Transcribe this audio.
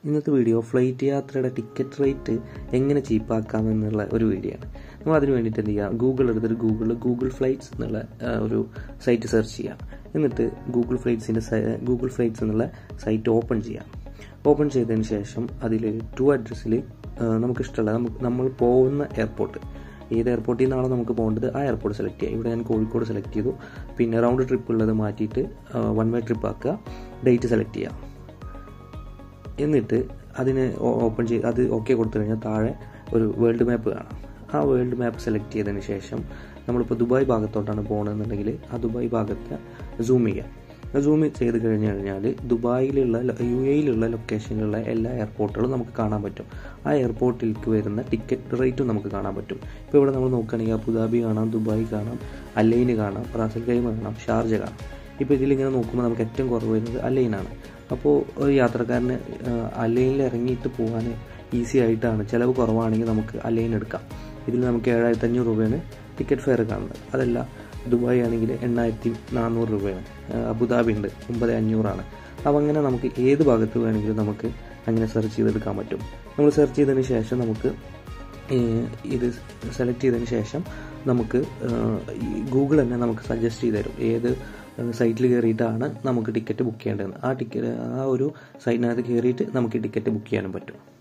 ഇന്നത്തെ video flight യാത്രയുടെ ticket rate എങ്ങനെ ചീപ്പാക്കാം എന്നുള്ള ഒരു വീഡിയോ ആണ് നമ്മൾ അതിന് വേണ്ടിയിട്ട് എന്ത് ചെയ്യുക ഗൂഗിൾ എടുത്തിട്ട് ഗൂഗിളിൽ ഗൂഗിൾ ഫ്ലൈറ്റ്സ് എന്നുള്ള ആ, ഒരു സൈറ്റ് സെർച്ച് ചെയ്യാം എന്നിട്ട് ഗൂഗിൾ ഫ്ലൈറ്റ്സിൻ്റെ ഗൂഗിൾ ഫ്ലൈറ്റ്സ് എന്നുള്ള സൈറ്റ് ഓപ്പൺ ചെയ്യാം ഓപ്പൺ ചെയ്തതിന് ശേഷം അതിൽ ടു അഡ്രസ്സിൽ നമുക്ക് ഇഷ്ടമുള്ള നമുക്ക് നമ്മൾ പോകുന്ന എയർപോർട്ട് ഏത് എയർപോർട്ടിൽ നിന്നാണോ നമുക്ക് പോകേണ്ടത് ആ എയർപോർട്ട് സെലക്ട് ചെയ്യുക ഇവിടെ ഞാൻ കോഴിക്കോട് സെലക്ട് ചെയ്തു പിന്നെ റൗണ്ട് ട്രിപ്പ് ഉള്ളത് മാറ്റിയിട്ട് വൺ വേ ട്രിപ്പ് ആക്കുക ഡേറ്റ് സെലക്ട് ചെയ്യുക എന്നിട്ട് അതിന് ഓപ്പൺ ചെയ്ത് അത് ഓക്കെ കൊടുത്തു കഴിഞ്ഞാൽ താഴെ ഒരു വേൾഡ് മാപ്പ് കാണാം ആ വേൾഡ് മാപ്പ് സെലക്ട് ചെയ്തതിന് ശേഷം നമ്മളിപ്പോൾ ദുബായ് ഭാഗത്തോട്ടാണ് പോകണമെന്നുണ്ടെങ്കിൽ ആ ദുബായ് ഭാഗത്ത് സൂം ചെയ്യാം സൂം ചെയ്ത് കഴിഞ്ഞ് കഴിഞ്ഞാൽ ദുബായിലുള്ള യു എയിലുള്ള ലൊക്കേഷനിലുള്ള എല്ലാ എയർപോർട്ടുകളും നമുക്ക് കാണാൻ പറ്റും ആ എയർപോർട്ടിലേക്ക് വരുന്ന ടിക്കറ്റ് റേറ്റും നമുക്ക് കാണാൻ പറ്റും ഇപ്പോൾ ഇവിടെ നമ്മൾ നോക്കുകയാണെങ്കിൽ അബുദാബി കാണാം ദുബായ് കാണാം അലൈന് കാണാം റാസൽ ഗൈമ കാണാം ഷാർജ കാണാം ഇപ്പോൾ ഇതിലിങ്ങനെ നോക്കുമ്പോൾ നമുക്ക് ഏറ്റവും കുറവ് വരുന്നത് അലൈനാണ് അപ്പോൾ ഒരു യാത്രക്കാരന് അലൈനിൽ ഇറങ്ങിയിട്ട് പോകാൻ ഈസി ആയിട്ടാണ് ചിലവ് കുറവാണെങ്കിൽ നമുക്ക് അലൈൻ എടുക്കാം ഇതിൽ നമുക്ക് ഏഴായിരത്തി അഞ്ഞൂറ് രൂപയാണ് ടിക്കറ്റ് ഫെയർ കാണുന്നത് അതല്ല ദുബായ് ആണെങ്കിൽ എണ്ണായിരത്തി നാനൂറ് രൂപയാണ് ആ, അബുദാബി ഉണ്ട് ഒമ്പത് അഞ്ഞൂറാണ് അപ്പോൾ അങ്ങനെ നമുക്ക് ഏത് ഭാഗത്ത് വേണമെങ്കിലും നമുക്ക് അങ്ങനെ സെർച്ച് ചെയ്തെടുക്കാൻ പറ്റും നമ്മൾ സെർച്ച് ചെയ്തതിന് ശേഷം നമുക്ക് ഏഹ് ഇത് സെലക്ട് ചെയ്തതിന് ശേഷം നമുക്ക് ഗൂഗിൾ തന്നെ നമുക്ക് സജസ്റ്റ് ചെയ്ത് തരും ഏത് സൈറ്റിൽ കയറിയിട്ടാണ് നമുക്ക് ടിക്കറ്റ് ബുക്ക് ചെയ്യേണ്ടതെന്ന് ആ ടിക്കറ്റ് ആ ഒരു സൈറ്റിനകത്ത് കയറിയിട്ട് നമുക്ക് ടിക്കറ്റ് ബുക്ക് ചെയ്യാനും പറ്റും